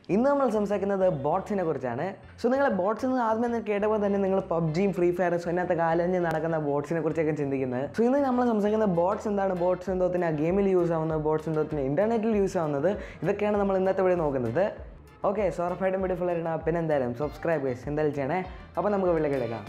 ഇന്ന് നമ്മൾ സംസാരിക്കുന്നത് ബോട്ട്സിനെ കുറിച്ചാണ് സോ നിങ്ങൾ ബോട്ട്സ് എന്ന് ആദ്യം തന്നെ കേട്ടപ്പോൾ തന്നെ നിങ്ങൾ പബ്ജിയും ഫ്രീ ഫയറും സോ അതിനകത്ത് കാലഞ്ഞ് നടക്കുന്ന ബോട്ട്സിനെ കുറിച്ചൊക്കെ ചിന്തിക്കുന്നത് സോ ഇന്ന് നമ്മൾ സംസാരിക്കുന്നത് ബോട്ട്സ് എന്താണ് ബോട്ട്സ് എന്തോത്തിന് ആ ഗെയിമിൽ യൂസ് ആവുന്നത് ബോട്ട്സ് എന്തോത്തിന് ഇൻ്റർനെറ്റിൽ യൂസ് ആവുന്നത് ഇതൊക്കെയാണ് നമ്മൾ ഇന്നത്തെ വീഡിയോ നോക്കുന്നത് ഓക്കെ സോ ഉറപ്പായിട്ടും ബ്യൂട്ടിഫുൾ ആയിരുന്നു പിന്നെ എന്തായാലും സബ്സ്ക്രൈബ് ചെയ്സ് എന്തായാലും ചെയ്യണേ അപ്പോൾ നമുക്ക് വീട്ടിലേക്ക് എടുക്കാം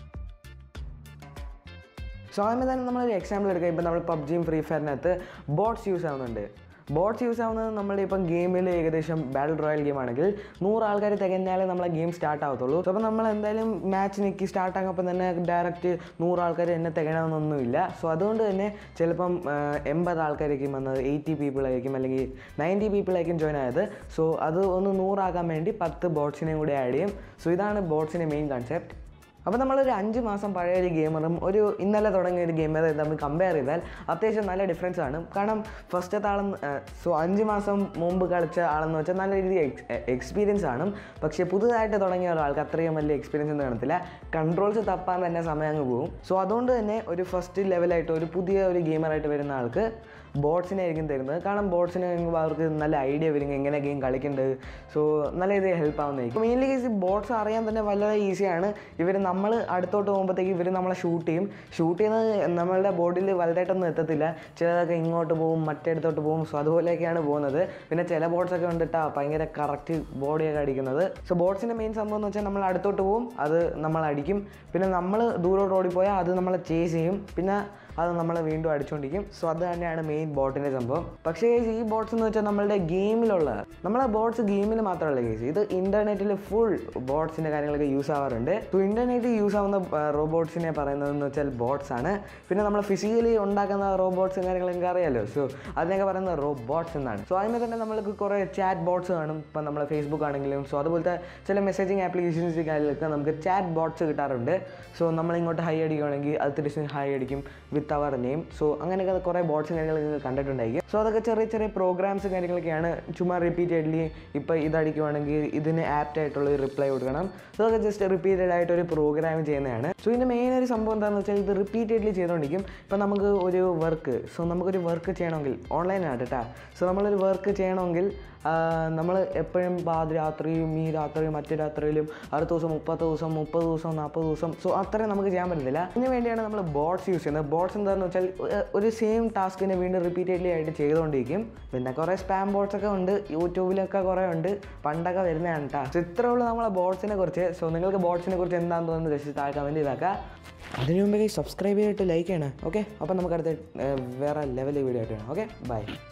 സോ ആദ്യമേ തന്നെ നമ്മളൊരു എക്സാമ്പിൾ എടുക്കുക ഇപ്പം നമ്മൾ പബ്ജിയും ഫ്രീ ഫയറിനകത്ത് ബോട്ട്സ് യൂസ് ആവുന്നുണ്ട് ബോട്ട്സ് യൂസ് ആവുന്നത് നമ്മുടെ ഇപ്പം ഗെയിമിൽ ഏകദേശം ബാറ്റിൽ റോയൽ ഗെയിം ആണെങ്കിൽ നൂറ് ആൾക്കാർ തികഞ്ഞാലേ നമ്മളെ ഗെയിം സ്റ്റാർട്ട് ആവത്തുള്ളൂ സോ അപ്പോൾ നമ്മൾ എന്തായാലും മാച്ച് നിൽക്കി സ്റ്റാർട്ട് ആകുമ്പോൾ തന്നെ ഡയറക്റ്റ് നൂറ് ആൾക്കാർ എന്നെ തികയണമെന്നൊന്നുമില്ല സോ അതുകൊണ്ട് തന്നെ ചിലപ്പം എൺപത് ആൾക്കാരായിരിക്കും വന്നത് എയ്റ്റി പീപ്പിൾ ആയിരിക്കും അല്ലെങ്കിൽ നയൻറ്റി പീപ്പിൾ ആയിരിക്കും ജോയിൻ ആയത് സോ അത് ഒന്ന് നൂറാക്കാൻ വേണ്ടി പത്ത് ബോട്ട്സിനെയും കൂടി ആഡ് ചെയ്യും സോ ഇതാണ് ബോട്ട്സിൻ്റെ മെയിൻ കൺസെപ്റ്റ് അപ്പോൾ നമ്മളൊരു അഞ്ച് മാസം പഴയ ഒരു ഗെയിമറും ഒരു ഇന്നലെ തുടങ്ങിയ ഒരു ഗെയിമർ തമ്മിൽ കമ്പയർ ചെയ്താൽ അത്യാവശ്യം നല്ല ഡിഫറൻസ് ആണ് കാരണം ഫസ്റ്റത്തെ ആളെന്ന് സോ അഞ്ച് മാസം മുമ്പ് കളിച്ച ആളെന്ന് വെച്ചാൽ നല്ല രീതിയിൽ എക്സ്പീരിയൻസ് ആണ് പക്ഷേ പുതുതായിട്ട് തുടങ്ങിയ ഒരാൾക്ക് അത്രയും വലിയ എക്സ്പീരിയൻസ് ഒന്നും കാണത്തില്ല കൺട്രോൾസ് തപ്പാൻ തന്നെ സമയം അങ്ങ് പോകും സോ അതുകൊണ്ട് തന്നെ ഒരു ഫസ്റ്റ് ലെവലായിട്ട് ഒരു പുതിയ ഒരു ഗെയിമറായിട്ട് വരുന്ന ആൾക്ക് ബോട്ട്സിനെ ആയിരിക്കും തരുന്നത് കാരണം ബോട്ട്സിനെ അവർക്ക് നല്ല ഐഡിയ വരും എങ്ങനെ ഗെയിം കളിക്കേണ്ടത് സോ നല്ല രീതിയിൽ ഹെൽപ്പ് ആവുന്നതായിരിക്കും മെയിൻലി കേസ് ബോട്ട്സ് അറിയാൻ തന്നെ വളരെ ഈസിയാണ് ഇവർ നമ്മൾ അടുത്തോട്ട് പോകുമ്പോഴത്തേക്ക് ഇവർ നമ്മളെ ഷൂട്ട് ചെയ്യും ഷൂട്ട് ചെയ്യുന്നത് നമ്മളുടെ ബോഡിയിൽ വലുതായിട്ടൊന്നും എത്തത്തില്ല ചിലതൊക്കെ ഇങ്ങോട്ട് പോകും മറ്റേടത്തോട്ട് പോകും സോ അതുപോലെയൊക്കെയാണ് പോകുന്നത് പിന്നെ ചില ബോട്ട്സ് ഒക്കെ ഉണ്ടിട്ടാ ഭയങ്കര കറക്റ്റ് ബോഡിയൊക്കെ അടിക്കുന്നത് സോ ബോട്ട്സിൻ്റെ മെയിൻ സംഭവം എന്ന് വെച്ചാൽ നമ്മൾ അടുത്തോട്ട് പോകും അത് നമ്മൾ അടിക്കും പിന്നെ നമ്മൾ ദൂരോട്ട് ഓടിപ്പോയാൽ അത് നമ്മളെ ചേസ് ചെയ്യും പിന്നെ അത് നമ്മളെ വീണ്ടും അടിച്ചുകൊണ്ടിരിക്കും സോ അത് തന്നെയാണ് മെയിൻ ബോട്ടിൻ്റെ സംഭവം പക്ഷേ guys, ഈ ബോട്ട്സ് എന്ന് വെച്ചാൽ നമ്മളുടെ ഗെയിമിലുള്ള നമ്മളെ ബോട്ട്സ് ഗെയിമിൽ മാത്രമല്ല കേസ് ഇത് ഇൻ്റർനെറ്റിൽ ഫുൾ ബോട്ട്സിൻ്റെ കാര്യങ്ങളൊക്കെ യൂസ് ആവാറുണ്ട് സോ ഇൻ്റർനെറ്റിൽ യൂസ് ആവുന്ന റോബോട്ട്സിനെ പറയുന്നതെന്ന് വെച്ചാൽ ബോട്ട്സ് ആണ് പിന്നെ നമ്മൾ ഫിസിക്കലി ഉണ്ടാക്കുന്ന റോബോട്ട്സും കാര്യങ്ങളൊക്കെ അറിയാലോ സോ അതിനൊക്കെ പറയുന്നത് റോബോട്ട്സ് എന്നാണ് സോ അതിന് തന്നെ നമ്മൾക്ക് കുറേ ചാറ്റ് ബോട്ട്സ് കാണും ഇപ്പം നമ്മൾ ഫേസ്ബുക്ക് ആണെങ്കിലും സോ അതുപോലത്തെ ചില മെസ്സേജിങ് ആപ്ലിക്കേഷൻസ് കാര്യങ്ങളൊക്കെ നമുക്ക് ചാറ്റ് ബോട്ട്സ് കിട്ടാറുണ്ട് സോ നമ്മൾ ഇങ്ങോട്ട് ഹൈ അടിക്കുകയാണെങ്കിൽ അത് തിരിച്ച് ഹൈ അടിക്കും വിത്ത് അവർ നെയിം സോ അങ്ങനെയൊക്കെ കുറേ ബോട്ട്സും കാര്യങ്ങളൊക്കെ കണ്ടിട്ടുണ്ടായിരിക്കും സോ അതൊക്കെ ചെറിയ ചെറിയ പ്രോഗ്രാംസ് കാര്യങ്ങളൊക്കെയാണ് ചുമ്മാ റിപ്പീറ്റഡ്ലി ഇപ്പോൾ ഇതടിക്കുവാണെങ്കിൽ ഇതിന് ആപ്റ്റ് ആയിട്ടുള്ള റിപ്ലൈ കൊടുക്കണം സോ അതൊക്കെ ജസ്റ്റ് റിപ്പീറ്റഡ് ആയിട്ട് ഒരു പ്രോഗ്രാം ചെയ്യുന്നതാണ് സോ ഇതിൻ്റെ മെയിൻ ഒരു സംഭവം എന്താണെന്ന് വെച്ചാൽ ഇത് റിപ്പീറ്റഡ്ലി ചെയ്തുകൊണ്ടിരിക്കും ഇപ്പോൾ നമുക്ക് ഒരു വർക്ക് സോ നമുക്കൊരു വർക്ക് ചെയ്യണമെങ്കിൽ ഓൺലൈനാണ് കേട്ടോ സോ നമ്മളൊരു വർക്ക് ചെയ്യണമെങ്കിൽ നമ്മൾ എപ്പോഴും പാതിരാത്രിയും ഈ രാത്രിയും മറ്റു രാത്രിയിലും അടുത്ത ദിവസം മുപ്പത് ദിവസം മുപ്പത് ദിവസം നാൽപ്പത് ദിവസം സോ അത്രയും നമുക്ക് ചെയ്യാൻ പറ്റത്തില്ല ഇതിന് വേണ്ടിയാണ് നമ്മൾ ബോട്ട്സ് യൂസ് ചെയ്യുന്നത് ബോട്ട്സ് എന്താണെന്ന് വെച്ചാൽ ഏർ, ഒരു സെയിം ടാസ്കിനെ വീണ്ടും റിപ്പീറ്റഡ്ലി ആയിട്ട് ചെയ്തുകൊണ്ടിരിക്കും പിന്നെ കുറേ സ്പാം ബോട്ട്സ് ഒക്കെ ഉണ്ട് യൂട്യൂബിലൊക്കെ കുറേ ഉണ്ട് പണ്ടൊക്കെ വരുന്നതാണ് കേട്ടോ സോ ഇത്രേ ഉള്ളൂ നമ്മളെ ബോട്ട്സിനെ കുറിച്ച് സോ നിങ്ങൾക്ക് ബോട്ട്സിനെ കുറിച്ച് എന്താണെന്ന് തോന്നുന്നത് ജസ്റ്റ് താഴെ കമൻറ്റ് ചെയ്താക്കുക അതിനു മുമ്പേ സബ്സ്ക്രൈബ് ചെയ്തിട്ട് ലൈക്ക് ചെയ്യണം ഓക്കെ അപ്പോൾ നമുക്ക് അടുത്ത ഏർ, വേറെ ലെവൽ വീഡിയോ ആയിട്ട് വേണം ഓക്കെ ബൈ